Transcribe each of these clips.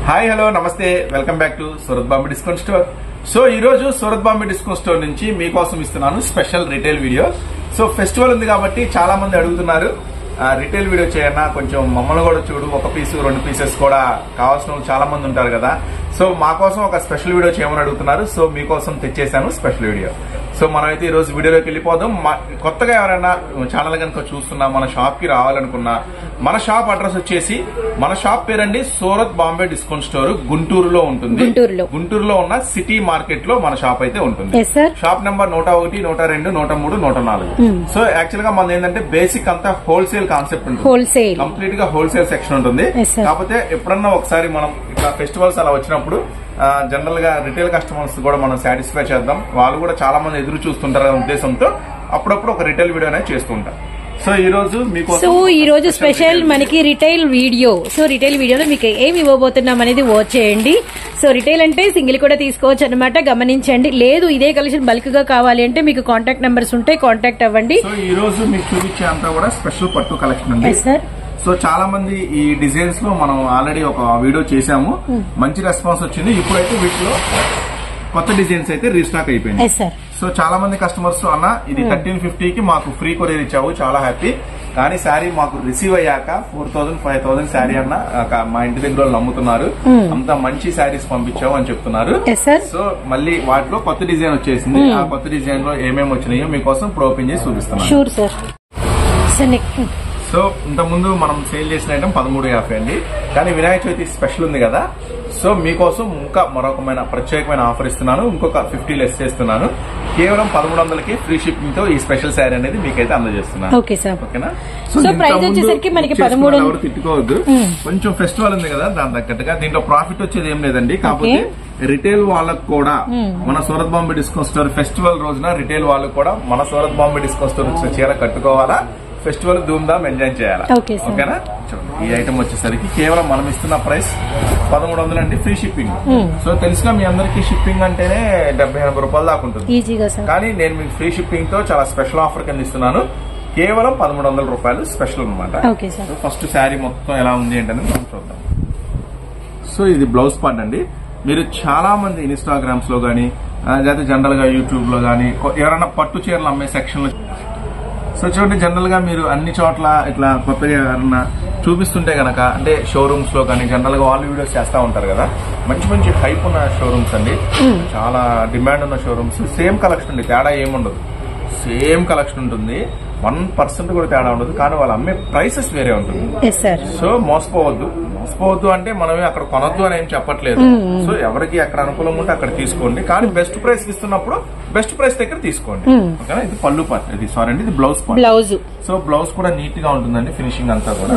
Hi hello నమస్తే welcome back to Surat Bombay discount store so ఈ రోజు సూరత్ బాంబే డిస్కౌంట్ స్టోర్ నుంచి మీకోసం ఇస్తున్నాను special retail video so festival ఉంది కాబట్టి చాలా మంది అడుగుతున్నారు ఆ, రిటైల్ వీడియో చేయన్నా కొంచెం మమ్మల్ని కూడా చూడు ఒక పీస్ రెండు పీసెస్ కూడా కావాల్సిన వాళ్ళు చాలా మంది ఉంటారు కదా సో మా కోసం ఒక స్పెషల్ వీడియో చేయమని అడుగుతున్నారు సో మీకోసం తెచ్చేసాను స్పెషల్ వీడియో సో మనం అయితే ఈ రోజు వీడియోలోకి వెళ్ళిపోదాం మా- కొత్తగా ఎవరైనా ఛానల్ కనుక చూస్తున్నా మన షాప్ కి రావాలనుకున్నా మన షాప్ అడ్రస్ వచ్చేసి మన షాప్ పేరండి సూరత్ బాంబే డిస్కౌంట్ స్టోర్ గుంటూరులో ఉంటుంది గుంటూరులో. గుంటూరులో ఉన్న సిటీ మార్కెట్ లో మన షాప్ అయితే ఉంటుంది Yes, sir. షాప్ నెంబర్ నూట ఒకటి నూట రెండు నూట మూడు నూట నాలుగు సో యాక్చువల్ గా మన ఏంటంటే బేసిక్ అంతా హోల్సేల్ కాన్సెప్ట్ ఉంటుంది హోల్సేల్ కంప్లీట్ గా హోల్సేల్ సెక్షన్ ఉంటుంది Yes, sir. కాకపోతే ఎప్పుడన్నా ఒకసారి మనం ఇట్లా ఫెస్టివల్స్ అలా వచ్చినప్పుడు జనరల్ గా రిటైల్ కస్టమర్స్ కూడా మనం సాటిస్ఫై చేద్దాం వాళ్ళు కూడా చాలా మంది ఎదురు చూస్తుంటారు అనే ఉద్దేశంతో అప్పుడప్పుడు ఒక రిటైల్ వీడియో అనేది చేస్తూ ఉంటాం సో ఈ రోజు మీకు సో ఈ రోజు స్పెషల్ మనకి రిటైల్ వీడియో సో రిటైల్ వీడియోలో మీకు ఏమి ఇవ్వబోతున్నాం అనేది వాచ్ చేయండి సో రిటైల్ అంటే సింగిల్ కూడా తీసుకోవచ్చు అనమాట గమనించండి లేదు ఇదే కలెక్షన్ బల్క్ గా కావాలి అంటే మీకు కాంటాక్ట్ నెంబర్స్ ఉంటాయి కాంటాక్ట్ అవ్వండి సో ఈ రోజు మీకు చూపించే అంతా కూడా స్పెషల్ పట్టు కలెక్షన్ అండి ఎస్ సార్ సో చాలా మంది ఈ డిజైన్స్ లో మనం ఆల్రెడీ ఒక వీడియో చేశాము మంచి రెస్పాన్స్ వచ్చింది ఇప్పుడైతే వీటిలో కొత్త డిజైన్స్ అయితే రీస్టాక్ అయిపోయింది ఎస్ సార్ సో చాలా మంది కస్టమర్స్ అన్న ఇది థర్టీన్ ఫిఫ్టీకి మాకు ఫ్రీ కొరియర్ ఇచ్చావు చాలా హ్యాపీ కానీ శారీ మాకు రిసీవ్ అయ్యాక four thousand five thousand sari అన్న ఒక మా ఇంటి దగ్గర వాళ్ళు నమ్ముతున్నారు అంత మంచి శారీస్ పంపించావు అని చెప్తున్నారు ఎస్ సార్ సో మళ్ళీ వాటిలో కొత్త డిజైన్ వచ్చేసింది ఆ కొత్త డిజైన్ లో ఏమేమి వచ్చినాయో మీకోసం ఇప్పుడు ఓపెన్ చేసి చూపిస్తున్నాను sure sir so next so ఇంత ముందు మనం సేల్ చేసిన ఐటమ్ పదమూడు యాభై అండి కానీ వినాయక చవితి స్పెషల్ ఉంది కదా సో మీకోసం ఇంకా మరొకమైన ప్రత్యేకమైన ఆఫర్ ఇస్తున్నాను ఇంకొక ఫిఫ్టీ లెస్ చేస్తున్నాను కేవలం పదమూడు వందలకి ఫ్రీ షిప్పింగ్ తో ఈ స్పెషల్ శారీ అనేది మీకైతే అందజేస్తున్నాను ఓకే సార్ ఓకేనా So, ఇంత price ముందు వచ్చేసరికి మనకి చేసుకున్న 13 వాళ్ళు ఎవరు తిట్టుకోవద్దు కొంచెం ఫెస్టివల్ ఉంది కదా దాని తగ్గట్టుగా దీంట్లో ప్రాఫిట్ వచ్చేది ఏం లేదండి కాకపోతే రిటైల్ వాళ్ళకు కూడా మన Surat Bombay discount store festival రోజున రిటైల్ వాళ్ళకు కూడా మన సూరత్ బాంబే డిస్కౌంట్ స్టోర్ వచ్చిన చీర కట్టుకోవాలా ఫెస్టివల్ ధూమ్ ధామ్ ఎంజాయ్ చేయాలా Okay, sir. ఓకేనా చూడండి ఈ ఐటమ్ వచ్చేసరికి కేవలం మనం ఇస్తున్న ప్రైస్ పదమూడు వందలు అండి ఫ్రీ షిప్పింగ్ సో తెలుసుగా మీ అందరికి షిప్పింగ్ అంటేనే డెబ్బై ఎనభై రూపాయలు దాకా ఉంటుంది ఈజీగా సార్ కానీ నేను మీకు ఫ్రీ షిప్పింగ్ తో చాలా స్పెషల్ ఆఫర్ కింద ఇస్తున్నాను కేవలం పదమూడు వందల రూపాయలు స్పెషల్ అనమాట okay sir so first sari మొత్తం ఎలా ఉంది ఏంటనేది మనం చూద్దాం సో ఇది బ్లౌజ్ పార్ట్ అండి మీరు చాలా మంది ఇన్స్టాగ్రామ్స్ లో గానీ ఆ, లేదా జనరల్ గా యూట్యూబ్ లో గానీ కొ- ఎవరైనా పట్టు చీరలు అమ్మే సెక్షన్ లో సో చూడండి జనరల్ గా మీరు అన్ని చోట్ల ఇట్లా కొత్తగా ఎవరన్నా చూపిస్తుంటే గనక అంటే షోరూమ్స్ లో కానీ జనరల్ గా వాళ్ళు వీడియోస్ చేస్తా ఉంటారు కదా మంచి మంచి హైప్ ఉన్న షోరూమ్స్ అండి చాలా డిమాండ్ ఉన్న షోరూమ్స్ సేమ్ కలెక్షన్ అండి తేడా ఏముండదు సేమ్ కలెక్షన్ ఉంటుంది వన్ పర్సెంట్ కూడా తేడా ఉండదు కానీ వాళ్ళు అమ్మే ప్రైసెస్ వేరే ఉంటుంది ఎస్ సార్ సో మోసపోవద్దు మోసపోవద్దు అంటే మనమే అక్కడ కొనొద్దు అని ఏం చెప్పట్లేదు సో ఎవరికి ఎక్కడ అనుకూలం ఉంటే అక్కడ తీసుకోండి కానీ బెస్ట్ ప్రైస్ ఇస్తున్నప్పుడు బెస్ట్ ప్రైస్ దగ్గర తీసుకోండి ఓకేనా ఇది పళ్ళు పార్ట్ ఇది సారీ అండి ఇది blouse part blouse so blouse కూడా నీట్ గా ఉంటుందండి ఫినిషింగ్ అంతా కూడా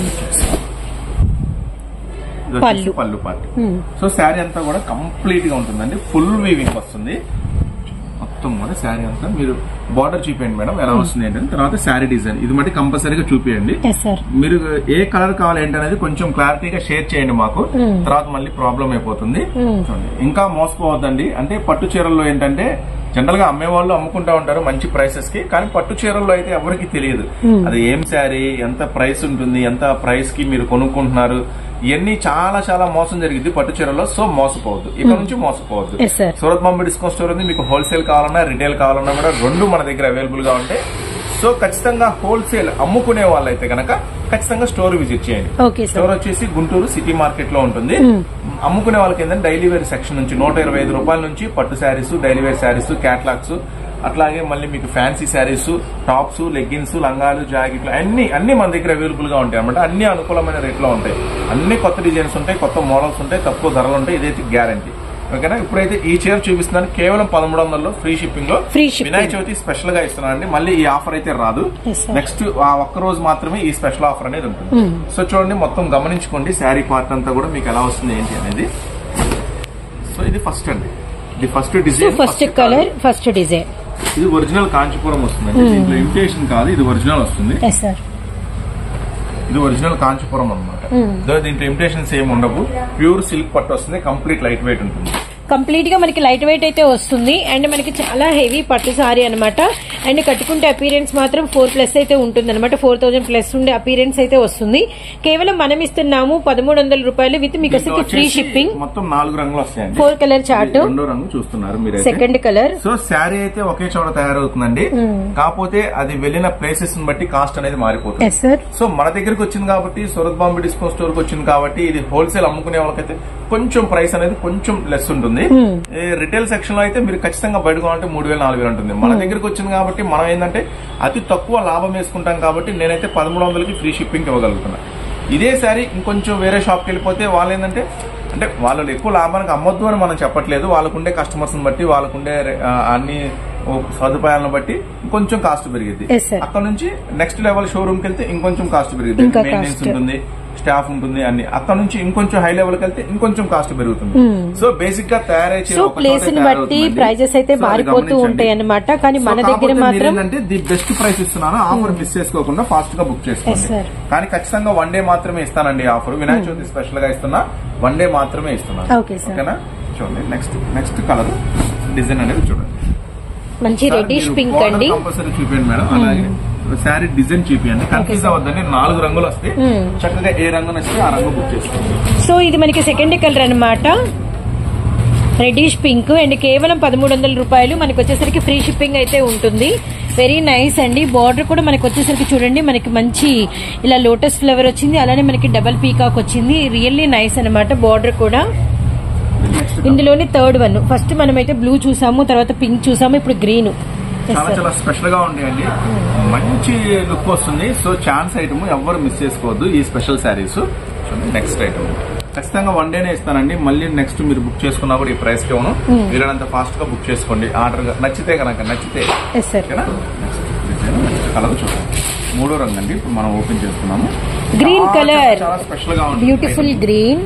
ఇది వచ్చేసి పళ్ళు. పళ్ళు పార్ట్ సో శారీ అంతా కూడా కంప్లీట్ గా ఉంటుందండి ఫుల్ వీవింగ్ వస్తుంది మొత్తం కూడా శారీ అంతా మీరు బార్డర్ చూపించండి మేడం ఎలా వస్తుంది ఏంటంటే తర్వాత శారీ డిజైన్ ఇది మట్టి కంపల్సరీగా చూపించండి ఎస్ సార్ మీరు ఏ కలర్ కావాలి ఏంటనేది కొంచెం క్లారిటీగా షేర్ చేయండి మాకు తర్వాత మళ్ళీ ప్రాబ్లం అయిపోతుంది చూడండి ఇంకా మోసపోవద్దండి అంటే పట్టు చీరల్లో ఏంటంటే జనరల్ గా అమ్మే వాళ్ళు అమ్ముకుంటా ఉంటారు మంచి ప్రైసెస్ కి కానీ పట్టు చీరల్లో అయితే ఎవరికి తెలియదు అది ఏం శారీ ఎంత ప్రైస్ ఉంటుంది ఎంత ప్రైస్ కి మీరు కొనుక్కుంటున్నారు ఇవన్నీ చాలా చాలా మోసం జరిగింది పట్టు చీరల్లో సో మోసపోవద్దు ఇక నుంచి మోసపోవద్దు Yes, sir. Surat Bombay discount store ఉంది మీకు హోల్సేల్ కావాలన్నా రిటైల్ కావాలన్నా కూడా రెండు మన దగ్గర అవైలబుల్ గా ఉంటాయి సో ఖచ్చితంగా హోల్సేల్ అమ్ముకునే వాళ్ళైతే కనుక ఖచ్చితంగా స్టోర్ విజిట్ చేయండి ఓకే సార్ స్టోర్ వచ్చేసి గుంటూరు సిటీ మార్కెట్ లో ఉంటుంది అమ్ముకునే వాళ్ళకి ఏంటంటే డైలీ వేర్ సెక్షన్ నుంచి నూట ఇరవై ఐదు రూపాయల నుంచి పట్టు saris daily wear saris catalogues అట్లాగే మళ్ళీ మీకు ఫ్యాన్సీ శారీస్ టాప్స్ లెగ్గిన్స్ లంగాలు జాకెట్లు అన్ని అన్ని మన దగ్గర అవైలబుల్ గా ఉంటాయి అనమాట అన్ని అనుకూలమైన రేట్ లో ఉంటాయి అన్ని కొత్త డిజైన్స్ ఉంటాయి కొత్త మోడల్స్ ఉంటాయి తక్కువ ధరలు ఉంటాయి ఇదైతే గ్యారంటీ ఓకేనా ఇప్పుడైతే ఈ చీర చూపిస్తున్నాను కేవలం పదమూడు వందల్లో ఫ్రీ షిప్పింగ్ లో Free shipping. Vinayaka Chavithi special గా ఇస్తున్నానండి మళ్ళీ ఈ ఆఫర్ అయితే రాదు Yes, sir. నెక్స్ట్ ఆ ఒక్క రోజు మాత్రమే ఈ స్పెషల్ ఆఫర్ అనేది ఉంటుంది సో చూడండి మొత్తం గమనించుకోండి శారీ పార్ట్ అంతా కూడా మీకు ఎలా వస్తుంది ఏంటి అనేది సో ఇది ఫస్ట్ అండి ఇది first so design first colour first design ఇది ఒరిజినల్ కాంచీపురం వస్తుందండి దీంట్లో ఇమిటేషన్ కాదు ఇది ఒరిజినల్ వస్తుంది ఎస్ సార్ ఇది ఒరిజినల్ కాంచీపురం అనమాట దీంట్లో ఇమిటేషన్స్ ఏమి ఉండవు ప్యూర్ సిల్క్ పట్టు వస్తుంది కంప్లీట్ లైట్ వెయిట్ ఉంటుంది కంప్లీట్ గా మనకి లైట్ వెయిట్ అయితే వస్తుంది అండ్ మనకి చాలా హెవీ పట్టు సారీ అనమాట అండ్ కట్టుకుంటే అపీరెన్స్ మాత్రం ఫోర్ ప్లస్ అయితే ఉంటుంది అనమాట ఫోర్ థౌసండ్ ప్లస్ ఉండే అపీరెన్స్ అయితే వస్తుంది కేవలం మనం ఇస్తున్నాము పదమూడు వందల రూపాయలు విత్ మీకు దీంట్లో అసలు ఫ్రీ వచ్చేసి షిప్పింగ్ మొత్తం నాలుగు రంగులు వస్తాయండి ఫోర్ కలర్ చార్ట్ రెండో రంగు చూస్తున్నారు మీరు సెకండ్ కలర్ సో శారీ అయితే ఒకే చోట తయారవుతుందండి కాకపోతే అది వెళ్ళిన ప్లేసెస్ ని బట్టి కాస్ట్ అనేది మారిపోతుంది ఎస్ సార్ సో మన దగ్గరకు వచ్చింది కాబట్టి సూరత్ బాంబే డిస్కౌంట్ స్టోర్ కి వచ్చింది కాబట్టి ఇది హోల్సేల్ అమ్ముకునే వాళ్ళకైతే కొంచెం ప్రైస్ అనేది కొంచెం లెస్ ఉంటుంది రిటైల్ సెక్షన్ లో అయితే మీరు ఖచ్చితంగా బయట కొనాలంటే మూడు వేలు నాలుగు వేలు ఉంటుంది మన దగ్గరకు వచ్చింది కాబట్టి మనం ఏంటంటే అతి తక్కువ లాభం వేసుకుంటాం కాబట్టి నేనైతే పదమూడు వందలకి ఫ్రీ షిప్పింగ్ ఇవ్వగలుగుతున్నా ఇదే సారి ఇంకొంచెం వేరే షాప్కి వెళ్ళిపోతే వాళ్ళు ఏంటంటే అంటే వాళ్ళు ఎక్కువ లాభానికి అమ్మొద్దు అని మనం చెప్పట్లేదు వాళ్ళకుండే కస్టమర్స్ బట్టి వాళ్ళకుండే ఆ, అన్ని సదుపాయాలను బట్టి ఇంకొంచెం కాస్ట్ పెరిగింది Yes, sir. అక్కడ నుంచి నెక్స్ట్ లెవెల్ షోరూమ్ కి వెళ్తే ఇంకొంచెం కాస్ట్ పెరుగుతుంది ఇంకా మెయింటెనెన్స్ cost. ఉంటుంది స్టాఫ్ ఉంటుంది అన్ని అక్కడ నుంచి ఇంకొంచెం హై లెవెల్ కి వెళ్తే ఇంకొంచెం కాస్ట్ పెరుగుతుంది సో బేసిక్ గా తయారై సో ప్లేస్ ని బట్టి ప్రైజెస్ అయితే మారిపోతూ ఉంటాయి అన్నమాట కానీ మన దగ్గర మాత్రం ఏంటంటే ది బెస్ట్ ప్రైస్ ఇస్తున్నాను ఆఫర్ మిస్ చేసుకోకుండా ఫాస్ట్ గా బుక్ Yes, చేసుకోండి sir. కానీ ఖచ్చితంగా వన్ డే మాత్రమే ఇస్తానండి ఆఫర్ వినాయక చవితి స్పెషల్ గా ఇస్తున్నా వన్ డే మాత్రమే ఇస్తున్నాను Okay, sir. ఓకేనా చూడండి నెక్స్ట్ నెక్స్ట్ కలర్ డిజైన్ అనేది చూడండి మంచి రెడ్డిష్ పింక్ అండి కంపల్సరీ చూపించండి మేడం అలాగే శారీ డిజైన్ చూపించండి కన్ఫ్యూజ్ అవ్వద్దండి నాలుగు రంగులు వస్తాయి Hmm. చక్కగా ఏ రంగు నచ్చితే ఆ రంగు బుక్ చేసుకోండి సో ఇది మనకి సెకండ్ కలర్ అన్నమాట రెడ్డిష్ పింక్ అండ్ కేవలం పదమూడు వందల రూపాయలు మనకి వచ్చేసరికి ఫ్రీ షిప్పింగ్ అయితే ఉంటుంది వెరీ నైస్ అండి బార్డర్ కూడా మనకి వచ్చేసరికి చూడండి మనకి మంచి ఇలా లోటస్ ఫ్లవర్ వచ్చింది అలానే మనకి డబల్ పీకాక్ వచ్చింది రియల్లీ నైస్ అన్నమాట బార్డర్ కూడా నెక్స్ట్ ఇందులోని థర్డ్ వన్ ఫస్ట్ మనమైతే బ్లూ చూసాము తర్వాత పింక్ చూసాము ఇప్పుడు గ్రీన్ చాలా చాలా స్పెషల్ గా ఉన్నాయండి మంచి లుక్ వస్తుంది సో ఛాన్స్ ఐటమ్ ఎవ్వరు మిస్ చేసుకోవద్దు ఈ స్పెషల్ శారీస్ నెక్స్ట్ ఐటమ్ ఖచ్చితంగా వన్ డేనే ఇస్తానండి మళ్ళీ నెక్స్ట్ మీరు బుక్ చేసుకున్నా కూడా ఈ ప్రైస్ కి ఇవ్వను వీలైనంత ఫాస్ట్ గా బుక్ చేసుకోండి ఆర్డర్ నచ్చితే కనుక నచ్చితే ఎస్ సార్ ఓకేనా నెక్స్ట్ డిజైన్ నెక్స్ట్ కలర్ చూద్దాం మూడో రంగు అండి ఇప్పుడు మనం ఓపెన్ చేస్తున్నాము Green చాలా, colour. చాలా స్పెషల్ గా ఉంటుంది బ్యూటిఫుల్ గ్రీన్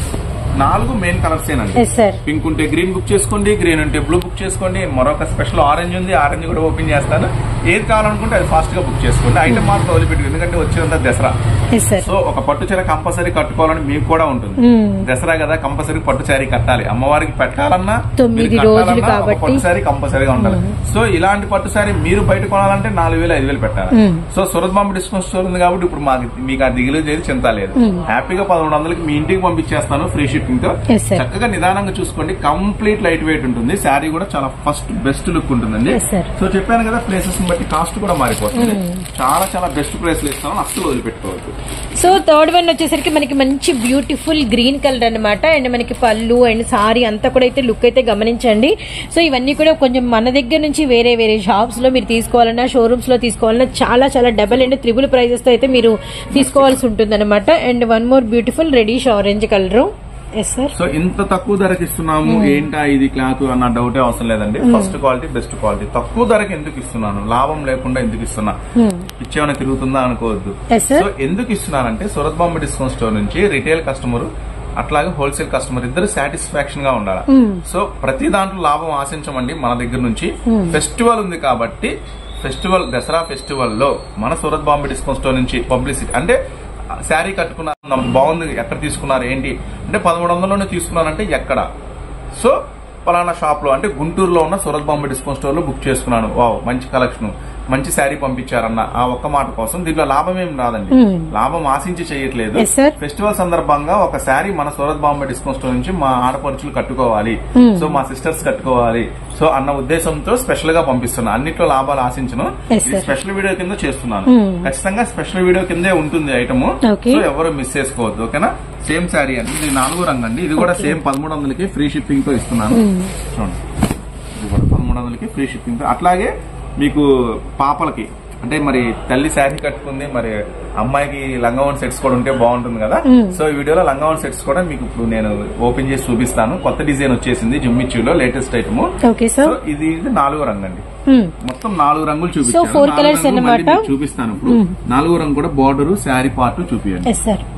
నాలుగు మెయిన్ కలర్స్ ఏనండి ఎస్ సార్ పింక్ ఉంటే గ్రీన్ బుక్ చేసుకోండి గ్రీన్ ఉంటే బ్లూ బుక్ చేసుకోండి మరొక స్పెషల్ ఆరెంజ్ ఉంది ఆరెంజ్ కూడా ఓపెన్ చేస్తాను ఏది కావాలనుకుంటే అది ఫాస్ట్ గా బుక్ చేసుకోండి ఐటమ్ మాత్రం వదిలిపెట్టి ఎందుకంటే వచ్చినంత దసరా ఎస్ సార్ సో ఒక పట్టు చీర కంపల్సరీ కట్టుకోవాలని మీకు కూడా ఉంటుంది దసరా కదా కంపల్సరీ పట్టు శారీ కట్టాలి అమ్మవారికి పెట్టాలన్నా తొమ్మిది మీరు రోజులు కట్టాలన్నా ఒక కాబట్టి. పట్టు శారీ కంపల్సరీగా ఉండాలి సో ఇలాంటి పట్టు శారీ మీరు బయట కొనాలంటే నాలుగు వేలు ఐదు వేలు పెట్టాలి మ్మ్. So Surat Bombay discount store ఉంది కాబట్టి ఇప్పుడు మాకు మీకు ఆ దిగులు చేసి చింత లేదు హ్యాపీగా పదమూడు వందలకి మీ ఇంటికి పంపించేస్తాను ఫ్రీ షిప్పింగ్ తో Yes, sir. చక్కగా నిదానంగా చూసుకోండి కంప్లీట్ లైట్ వెయిట్ ఉంటుంది శారీ కూడా చాలా ఫస్ట్ బెస్ట్ లుక్ ఉంటుందండి Yes, sir. సో చెప్పాను కదా ప్లేసెస్ బట్టి కాస్ట్ కూడా మారిపోతుంది చాలా చాలా బెస్ట్ ప్రైస్ లో ఇస్తాను అస్సలు వదిలిపెట్టుకోవద్దు సో థర్డ్ వన్ వచ్చేసరికి మనకి మంచి బ్యూటిఫుల్ గ్రీన్ కలర్ అన్నమాట అండ్ మనకి పళ్ళు అండ్ సారీ అంతా కూడా అయితే లుక్ అయితే గమనించండి సో ఇవన్నీ కూడా కొంచెం మన దగ్గర నుంచి వేరే వేరే షాప్స్ లో మీరు తీసుకోవాలన్నా షోరూమ్స్ లో తీసుకోవాలన్నా చాలా చాలా డబల్ అండ్ త్రిబుల్ ప్రైజెస్ తో అయితే మీరు తీసుకోవాల్సి ఉంటుంది అనమాట and one more beautiful reddish orange colour yes sir so ఇంత తక్కువ ధరకి ఇస్తున్నాము ఏంటా ఇది క్లాత్ అన్న డౌటే అవసరం లేదండి ఫస్ట్ క్వాలిటీ బెస్ట్ క్వాలిటీ తక్కువ ధరకి ఎందుకు ఇస్తున్నాను లాభం లేకుండా ఎందుకు ఇస్తున్నా ఇచ్చేమైనా తిరుగుతుందా అనుకోవద్దు ఎస్ సార్ సో ఎందుకు ఇస్తున్నానంటే సూరత్ బాంబే డిస్కౌంట్ స్టోర్ నుంచి రిటైల్ కస్టమర్ అట్లాగే హోల్సేల్ కస్టమర్ ఇద్దరు సాటిస్ఫాక్షన్ గా ఉండాలి సో ప్రతి దాంట్లో లాభం ఆశించమండి మన దగ్గర నుంచి ఫెస్టివల్ ఉంది కాబట్టి ఫెస్టివల్ దసరా ఫెస్టివల్ లో మన సూరత్ బాంబే డిస్కౌంట్ స్టోర్ నుంచి పబ్లిసిటీ అంటే శారీ కట్టుకున్నారు బాగుంది ఎక్కడ తీసుకున్నారు ఏంటి అంటే పదమూడు వందలలోనే తీసుకున్నారంటే ఎక్కడ సో పలానా షాప్ లో అంటే గుంటూరులో ఉన్న సూరత్ బాంబే డిస్కౌంట్ స్టోర్ లో బుక్ చేసుకున్నాను వావ్ మంచి కలెక్షన్ మంచి శారీ పంపించారన్న ఆ ఒక్క మాట కోసం దీంట్లో లాభం ఏం రాదండి లాభం ఆశించి చేయట్లేదు Yes, sir. ఫెస్టివల్ సందర్భంగా ఒక శారీ మన సూరత్ బాంబే డిస్కౌంట్ స్టోర్ నుంచి మా ఆడపడుచులు కట్టుకోవాలి సో మా సిస్టర్స్ కట్టుకోవాలి సో అన్న ఉద్దేశంతో స్పెషల్ గా పంపిస్తున్నా అన్నిట్లో లాభాలు ఆశించను Yes, ఇది sir. స్పెషల్ వీడియో కింద చేస్తున్నాను ఖచ్చితంగా స్పెషల్ వీడియో కిందే ఉంటుంది ఐటమ్ Okay. సో ఎవరు మిస్ చేసుకోవద్దు ఓకేనా సేమ్ శారీ అండి ఇది నాలుగో రంగు అండి ఇది కూడా సేమ్ పదమూడు వందలకి ఫ్రీ షిప్పింగ్ తో ఇస్తున్నాను చూడండి ఇది కూడా పదమూడు వందలకి ఫ్రీ షిప్పింగ్ తో అట్లాగే మీకు పాపలకి అంటే మరి తల్లి శారీ కట్టుకుంది మరి అమ్మాయికి లంగావన్ సెట్స్ కూడా ఉంటే బాగుంటుంది కదా సో ఈ వీడియోలో లంగావన్ సెట్స్ కూడా మీకు ఇప్పుడు నేను ఓపెన్ చేసి చూపిస్తాను కొత్త డిజైన్ వచ్చేసింది జుమ్మిచ్చులో latest item okay so sir ఇది ఇది నాలుగో రంగు అండి మొత్తం నాలుగు రంగులు So, చూపించాను four నాలుగు colours రంగులు మళ్ళీ అన్నమాట. మీకు చూపిస్తాను ఇప్పుడు నాలుగో రంగు కూడా బార్డర్ శారీ పార్ట్ చూపియండి yes sir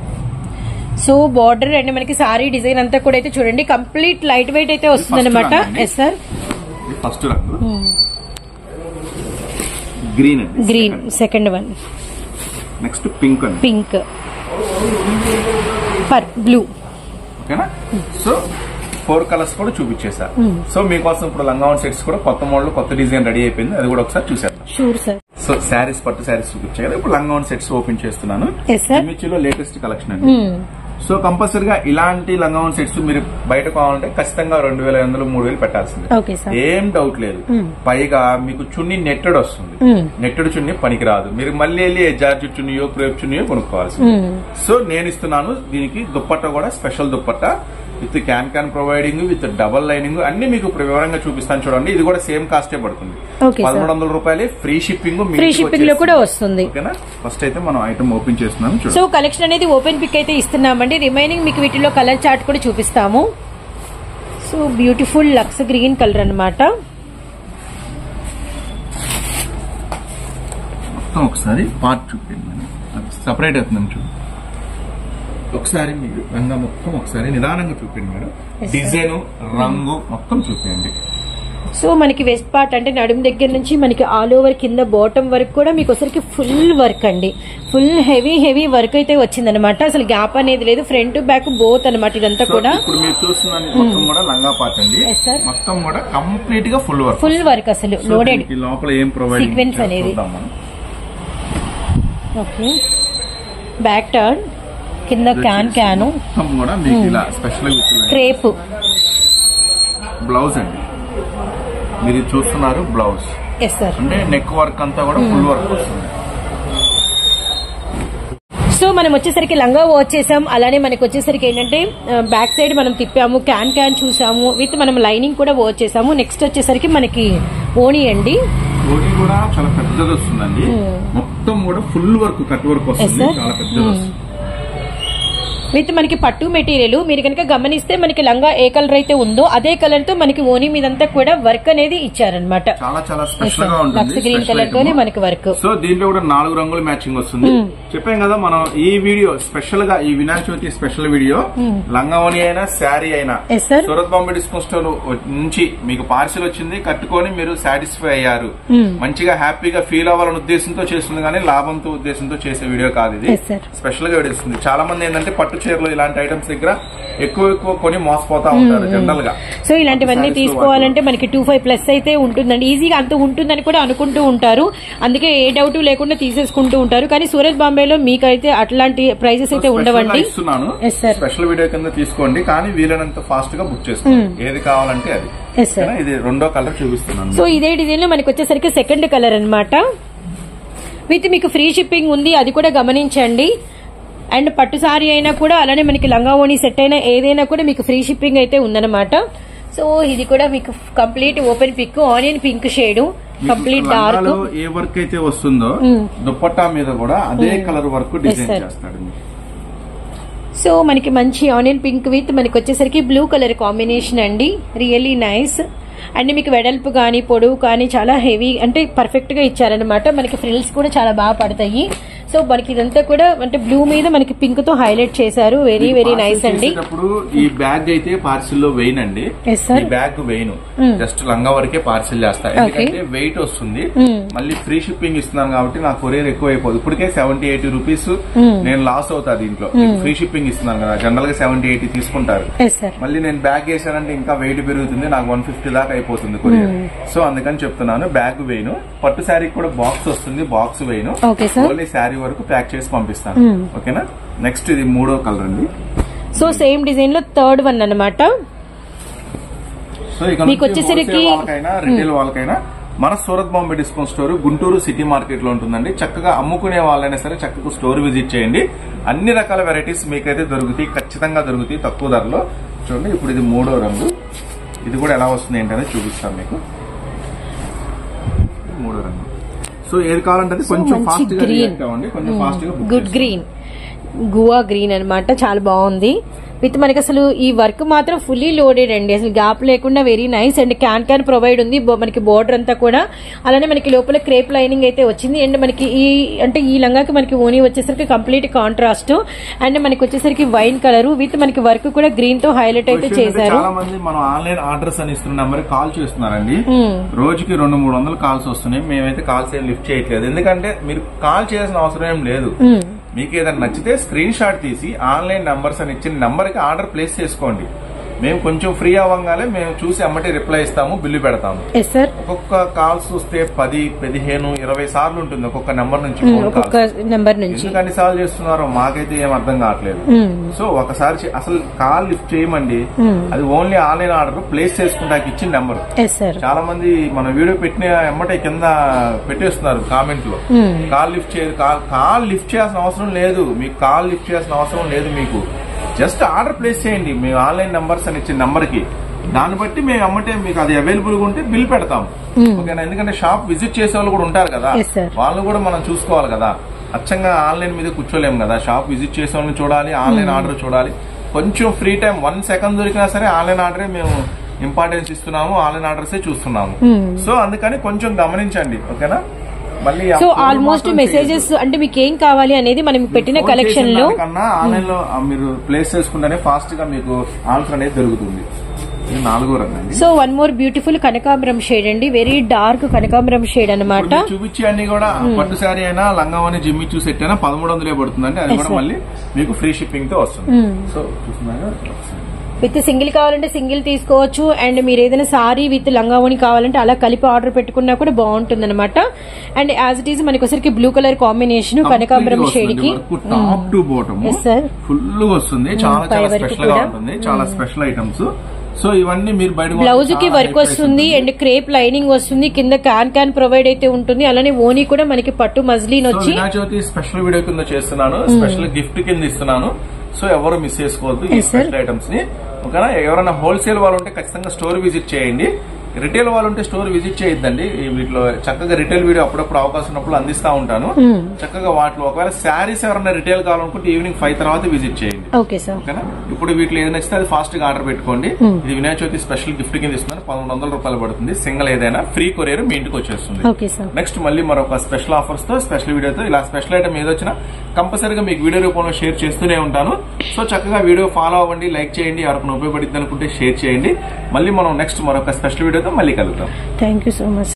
so border and మనకి సారీ డిజైన్ అంతా కూడా అయితే చూడండి కంప్లీట్ లైట్ వెయిట్ అయితే వస్తుంది అనమాట రంగు అండి. ఎస్ సార్ ఇది ఫస్ట్ రంగు గ్రీన్ అండి green second one next pink అండి పింక్ పర్ బ్లూ ఓకేనా సో ఫోర్ కలర్స్ కూడా చూపించేసా సో మీకోసం ఇప్పుడు లంగావన్ సెట్స్ కూడా కొత్త మోడల్ కొత్త డిజైన్ రెడీ అయిపోయింది అది కూడా ఒకసారి చూసేద్దాం షూర్ సార్ సో శారీస్ పట్టు శారీస్ చూపించాయి కదా ఇప్పుడు లంగావన్ సెట్స్ ఓపెన్ చేస్తున్నాను ఎస్ సార్ ఇమిచ్చిలో లేటెస్ట్ కలెక్షన్ అండి సో కంపల్సరీగా ఇలాంటి లంగావన్ సెట్స్ మీరు బయట కావాలంటే ఖచ్చితంగా రెండు వేల ఐదు వందలు మూడు వేలు పెట్టాల్సిందే ఓకే సార్ ఏం డౌట్ లేదు పైగా మీకు చున్ని నెట్టెడ్ వస్తుంది నెట్టెడ్ చున్ని పనికిరాదు మీరు మళ్ళీ వెళ్ళి జార్జి చున్నీయో క్రేప్ చున్నీయో కొనుక్కోవాల్సింది సో నేను ఇస్తున్నాను దీనికి దుప్పట్ట కూడా special dupatta with can can providing with double lining అన్ని మీకు ఇప్పుడు వివరంగా చూపిస్తాను చూడండి ఇది కూడా సేమ్ కాస్టే పడుతుంది Okay, sir. పదమూడు వందల రూపాయలు ఫ్రీ షిప్పింగ్ ఫ్రీ షిప్పింగ్ లో కూడా వస్తుంది ఓకేనా ఫస్ట్ అయితే మనం ఐటమ్ ఓపెన్ చేస్తున్నాం చూడండి సో కలెక్షన్ అనేది ఓపెన్ పిక్ అయితే ఇస్తున్నామండి రిమైనింగ్ మీకు వీటిలో కలర్ చార్ట్ కూడా చూపిస్తాము so beautiful looks green colour అన్నమాట మొత్తం ఒకసారి పార్ట్ చూపించండి సపరేట్ అవుతుందని చూడండి ఒకసారి మీరు రంగా మొత్తం ఒకసారి నిదానంగా చూపించండి మేడం Yes, sir. డిజైన్ రంగు మొత్తం చూపించండి సో మనకి వెస్ట్ పార్ట్ అంటే నడుము దగ్గర నుంచి మనకి ఆల్ ఓవర్ కింద బాటమ్ వరకు కూడా మీకు ఒకసారికి ఫుల్ వర్క్ అండి ఫుల్ హెవీ హెవీ వర్క్ అయితే వచ్చిందనమాట అసలు గ్యాప్ అనేది లేదు ఫ్రంట్ బ్యాక్ బోత్ అనమాట ఇదంతా సో కూడా ఇప్పుడు మీరు చూస్తున్న మొత్తం కూడా లంగా పార్ట్ అండి Yes, sir. మొత్తం కూడా కంప్లీట్ గా ఫుల్ వర్క్ ఫుల్ వర్క్ అసలు లోడెడ్ ఈ లోపల ఏం ప్రొవైడ్ Sequence అనేది. ఓకే బ్యాక్ టర్న్ కింద క్యాన్ క్యాను మొత్తం కూడా మీకు ఇలా స్పెషల్ క్రేప్ బ్లౌజ్ అండి మీరు ఇది చూస్తున్నారు బ్లౌజ్ ఎస్ సార్ అంటే నెక్ వర్క్ అంతా కూడా ఫుల్ వర్క్ వస్తుంది సో మనం వచ్చేసరికి లంగా వచ్చేసాం అలానే మనకి వచ్చేసరికి ఏంటంటే బ్యాక్ సైడ్ మనం తిప్పాము క్యాన్ క్యాన్ చూసాము విత్ మనం లైనింగ్ కూడా వచ్చేసాము నెక్స్ట్ వచ్చేసరికి మనకి ఓణి అండి బోడీ కూడా చాలా పెద్దది వస్తుందండి మొత్తం కూడా ఫుల్ వర్క్ కట్ వర్క్ వస్తుంది sir. చాలా పెద్దది వస్తుంది విత్ మనకి పట్టు మెటీరియల్ మీరు కనుక గమనిస్తే మనకి లంగా ఏ కలర్ అయితే ఉందో అదే కలర్ తో మనకి ఓణి మీదంతా కూడా వర్క్ అనేది ఇచ్చారనమాట చాలా చాలా స్పెషల్ గా ఉంటుంది లక్స్ గ్రీన్ special కలర్ తోనే item. మనకి వర్క్ సో దీంట్లో కూడా నాలుగు రంగుల మ్యాచింగ్ వస్తుంది చెప్పాం కదా మనం ఈ వీడియో స్పెషల్ గా ఈ వినాయక చవితి స్పెషల్ వీడియో లంగావని అయినా శారీ అయినా yes sir Surat Bombay discount store నుంచి మీకు పార్సిల్ వచ్చింది కట్టుకొని మీరు సాటిస్ఫై అయ్యారు మంచిగా హ్యాపీగా ఫీల్ అవ్వాలనే ఉద్దేశంతో చేస్తుంది కానీ లాభంతో ఉద్దేశంతో చేసే వీడియో కాదు ఇది Yes, sir. స్పెషల్ గా వీడియో ఇస్తుంది చాలా మంది ఏంటంటే పట్టు చీరలు ఇలాంటి ఐటమ్స్ దగ్గర ఎక్కువ ఎక్కువ కొని మోసపోతా ఉంటారు జనరల్ గా సో ఇలాంటివన్నీ Sarees తీసుకోవాలంటే మనకి టూ ఫైవ్ ప్లస్ అయితే ఉంటుందండి ఈజీగా అంత ఉంటుందని కూడా అనుకుంటూ ఉంటారు అందుకే ఏ డౌట్ లేకుండా తీసేసుకుంటూ ఉంటారు కానీ సూరత్ బాంబేలో మీకైతే అట్లాంటి ప్రైజెస్ అయితే స్పెషల్ గా ఉండవండి ఇస్తున్నాను Yes, sir. స్పెషల్ వీడియో కింద తీసుకోండి కానీ వీలైనంత ఫాస్ట్ గా బుక్ చేసుకోండి ఏది కావాలంటే అది ఎస్ సార్ ఓకేనా? ఇది రెండో కలర్ చూపిస్తున్నాను సో ఇదే డిజైన్ లో మనకి వచ్చేసరికి సెకండ్ కలర్ అన్నమాట విత్ మీకు ఫ్రీ షిప్పింగ్ ఉంది అది కూడా గమనించండి అండ్ పట్టు సారీ అయినా కూడా అలానే మనకి లంగా ఓణి సెట్ అయినా ఏదైనా కూడా మీకు ఫ్రీ షిప్పింగ్ అయితే ఉందన్నమాట సో ఇది కూడా మీకు complete open pick onion pink shade complete dark లంగాలో ఏ వర్క్ అయితే వస్తుందో దుప్పట్టా మీద కూడా అదే కలర్ వర్క్ డిజైన్ sir. చేస్తాడు మీకు. సో మనకి మంచి ఆనియన్ పింక్ విత్ మనకి వచ్చేసరికి బ్లూ కలర్ కాంబినేషన్ అండి రియల్లీ నైస్ అండ్ మీకు వెడల్పు కానీ పొడవు కానీ చాలా హెవీ అంటే పర్ఫెక్ట్ గా ఇచ్చారనమాట మనకి ఫ్రిల్స్ కూడా చాలా బాగా పడతాయి సో మనకి ఇదంతా కూడా అంటే బ్లూ మీద మనకి పింక్ తో హైలైట్ చేశారు వెరీ మీకు వెరీ parcel నైస్ అండి చేసేటప్పుడు ఈ బ్యాగ్ అయితే పార్సిల్ లో వెయిన్ అండి ఎస్ సార్ ఈ బ్యాగ్ వెయిన్ జస్ట్ లంగా వరకే పార్సిల్ చేస్తా ఎందుకంటే వెయిట్ వస్తుంది మళ్ళీ ఫ్రీ షిప్పింగ్ ఇస్తున్నాను కాబట్టి నా కొరియర్ ఎక్కువ అయిపోదు ఇప్పటికే సెవెంటీ ఎయిటీ రూపీస్ నేను లాస్ అవుతా దీంట్లో ఫ్రీ షిప్పింగ్ ఇస్తున్నాను కదా జనరల్ గా సెవెంటీ ఎయిటీ తీసుకుంటారు ఎస్ సార్ మళ్ళీ నేను బ్యాగ్ వేసానంటే ఇంకా వెయిట్ పెరుగుతుంది నాకు వన్ ఫిఫ్టీ దాకా అయిపోతుంది కొరియర్ సో అందుకని చెప్తున్నాను బ్యాగ్ వేయను పట్టు శారీ కూడా బాక్స్ వస్తుంది బాక్స్ వేయను ఓకే సార్ ఓన్లీ శారీ వరకు ప్యాక్ చేసి పంపిస్తాను ఓకేనా నెక్స్ట్ ఇది మూడో కలర్ అండి సో సేమ్ డిజైన్ లో థర్డ్ వన్ అన్నమాట సో ఇక మీకు నుంచి వచ్చేసరికి- wholesale వాళ్ళకైనా రిటైల్ వాళ్ళకైనా మన Surat Bombay discount store Guntur city market లో ఉంటుందండి చక్కగా అమ్ముకునే వాళ్ళైనా సరే చక్కగా స్టోర్ విజిట్ చేయండి అన్ని రకాల వెరైటీస్ మీకైతే దొరుకుతాయి ఖచ్చితంగా దొరుకుతాయి తక్కువ ధరలో చూడండి ఇప్పుడు ఇది మూడో రంగు ఇది కూడా ఎలా వస్తుంది ఏంటనేది చూపిస్తాను మీకు ఇది మూడో రంగు సో ఏది కావాలంటే అది So, కొంచెం మంచి ఫాస్ట్ గా green. react అవ్వండి కొంచెం ఫాస్ట్ గా book గుడ్ చేసుకోండి. గ్రీన్ గువా గ్రీన్ అన్నమాట చాలా బాగుంది విత్ మనకి అసలు ఈ వర్క్ మాత్రం ఫుల్లీ లోడెడ్ అండి అసలు గ్యాప్ లేకుండా very nice and can can provide ఉంది బో- మనకి బోర్డర్ అంతా కూడా అలానే మనకి లోపల క్రేప్ లైనింగ్ అయితే వచ్చింది అండ్ మనకి ఈ అంటే ఈ లంగాకి మనకి ఓనీ వచ్చేసరికి కంప్లీట్ కాంట్రాస్ట్ అండ్ మనకి వచ్చేసరికి వైన్ కలర్ విత్ మనకి వర్క్ కూడా గ్రీన్ తో హైలైట్ అయితే విషయం ఏంటంటే చేశారు చాలా మంది మనం ఆన్లైన్ ఆర్డర్స్ అని ఇస్తున్న నెంబర్ కాల్ చేస్తున్నారండి Hmm. రోజుకి రెండు మూడు వందలు కాల్స్ వస్తున్నాయి మేమైతే కాల్స్ ఏం లిఫ్ట్ చేయట్లేదు ఎందుకంటే మీరు కాల్ చేయాల్సిన అవసరం ఏం లేదు Hmm. మీకు ఏదైనా నచ్చితే స్క్రీన్ షాట్ తీసి ఆన్లైన్ నంబర్స్ అని ఇచ్చిన నంబర్ కి ఆర్డర్ ప్లేస్ చేసుకోండి మేము కొంచెం ఫ్రీ అవ్వగానే మేము చూసి అమ్మటి రిప్లై ఇస్తాము బిల్లు పెడతాము ఎస్ సార్ ఒక్కొక్క కాల్స్ వస్తే పది పదిహేను ఇరవై సార్లు ఉంటుంది ఒక్కొక్క నెంబర్ నుంచి ఫోన్ ఒక్కొక్క కాల్స్ నెంబర్ నుంచి ఎందుకు అన్ని సార్లు చేస్తున్నారో మాకైతే ఏం అర్థం కావట్లేదు మ్మ్. సో ఒకసారి చే- అసలు కాల్ లిఫ్ట్ చేయమండి మ్మ్. అది ఓన్లీ ఆన్లైన్ ఆర్డర్ ప్లేస్ చేసుకుంటాకి ఇచ్చిన నెంబర్ ఎస్ సార్ చాలా మంది మన వీడియో పెట్టిన ఎమ్మటే కింద పెట్టేస్తున్నారు కామెంట్ లో మ్మ్. కాల్ లిఫ్ట్ చేయదు కాల్ కాల్ లిఫ్ట్ చేయాల్సిన అవసరం లేదు మీకు కాల్ లిఫ్ట్ చేయాల్సిన అవసరం లేదు మీకు జస్ట్ ఆర్డర్ ప్లేస్ చేయండి మేము ఆన్లైన్ నంబర్స్ అని ఇచ్చిన నంబర్ కి దాన్ని బట్టి మేము అమ్మటే మీకు అది అవైలబుల్ గా ఉంటే బిల్ పెడతాం ఓకేనా ఎందుకంటే షాప్ విజిట్ చేసే వాళ్ళు కూడా ఉంటారు కదా Yes, sir. వాళ్ళని కూడా మనం చూసుకోవాలి కదా అచ్చంగా ఆన్లైన్ మీద కూర్చోలేము కదా షాప్ విజిట్ చేసే వాళ్ళని చూడాలి ఆన్లైన్ ఆర్డర్ చూడాలి కొంచెం ఫ్రీ టైం వన్ సెకండ్ దొరికినా సరే ఆన్లైన్ ఆర్డరే మేము ఇంపార్టెన్స్ ఇస్తున్నాము ఆన్లైన్ ఆర్డర్సే చూస్తున్నాము Hmm. సో అందుకని కొంచెం గమనించండి ఓకేనా మళ్ళీ ఆ సో ఫోన్ ఆల్మోస్ట్ మాత్రం మెసేజెస్ అంటే మీకు ఏం కావాలి అనేది మనం పెట్టిన ఫోన్ కలెక్షన్ చేసిన లో దానికన్నా ఆన్లైన్ లో ఆ మీరు ప్లేస్ చేసుకుంటేనే ఫాస్ట్ గా మీకు ఆన్సర్ అనేది దొరుకుతుంది ఇది నాలుగో రంగు అండి సో వన్ మోర్ బ్యూటిఫుల్ కనకాంబరం షేడ్ అండి వెరీ డార్క్ కనకాంబరం షేడ్ అనమాట ఇప్పుడు మీరు చూపించే అన్ని కూడా పట్టు శారీ అయినా లంగావని జిమ్మి చూసి సెట్ అయినా పదమూడు వందలే పడుతుందండి అది కూడా మళ్ళీ మీకు ఫ్రీ షిప్పింగ్ తో వస్తుంది సో చూస్తున్నారా విత్ సింగిల్ కావాలంటే సింగిల్ తీసుకోవచ్చు అండ్ మీరు ఏదైనా సారీ విత్ లంగావోని కావాలంటే అలా కలిపి ఆర్డర్ పెట్టుకున్నా కూడా బాగుంటుంది అనమాట అండ్ యాజ్ ఇట్ ఈస్ మనకి ఒకసారికి బ్లూ కలర్ కాంబినేషన్ కనకాంబరం షేడ్ కి top to bottom Yes, sir. Full గా వస్తుంది చాలా పై చాలా వరకు స్పెషల్ గా కూడా. ఉంటుంది చాలా స్పెషల్ ఐటమ్స్ సో ఇవన్నీ మీరు బయట బ్లౌజ్ కి వర్క్ వస్తుంది అండ్ క్రేప్ లైనింగ్ వస్తుంది కింద క్యాన్ క్యాన్ ప్రొవైడ్ అయితే ఉంటుంది అలానే ఓనీ కూడా మనకి పట్టు మజ్లీన్ సో వచ్చి వినాయక చవితి స్పెషల్ వీడియో కింద చేస్తున్నాను స్పెషల్ గిఫ్ట్ కింద ఇస్తున్నాను సో ఎవరు మిస్ చేసుకోవద్దు ఈ Yes, sir. స్పెషల్ ఐటమ్స్ ని ఓకేనా ఎవరైనా హోల్సేల్ వాళ్ళు ఉంటే ఖచ్చితంగా స్టోర్ విజిట్ చేయండి రిటైల్ వాళ్ళు ఉంటే స్టోర్ విజిట్ చేయొద్దండి ఈ వీటిలో చక్కగా రిటైల్ వీడియో అప్పుడప్పుడు అవకాశం ఉన్నప్పుడు అందిస్తా ఉంటాను చక్కగా వాటిలో ఒకవేళ శారీస్ ఎవరైనా రిటైల్ కావాలనుకుంటే ఈవినింగ్ ఫైవ్ తర్వాత విజిట్ చేయండి ఓకే సార్ ఓకేనా ఇప్పుడు వీటిలో ఏది నచ్చితే అది ఫాస్ట్ గా ఆర్డర్ పెట్టుకోండి ఇది వినాయక చవితి స్పెషల్ గిఫ్ట్ కింద ఇస్తున్నాను పదమూడు వందల రూపాయలు పడుతుంది సింగిల్ ఏదైనా ఫ్రీ కొరియర్ మీ ఇంటికి వచ్చేస్తుంది ఓకే సార్ నెక్స్ట్ మళ్ళీ మరొక స్పెషల్ ఆఫర్స్ తో స్పెషల్ వీడియోతో ఇలా స్పెషల్ ఐటమ్ ఏదొచ్చినా కంపల్సరీగా మీకు వీడియో రూపంలో షేర్ చేస్తూనే ఉంటాను సో చక్కగా వీడియో ఫాలో అవ్వండి లైక్ చేయండి ఎవరికి ఉపయోగపడుతుంది అనుకుంటే షేర్ చేయండి మళ్ళీ మనం నెక్స్ట్ మరొక స్పెషల్ వీడియోతో మళ్ళీ కలుగుతాం థ్యాంక్ యూ సో మచ్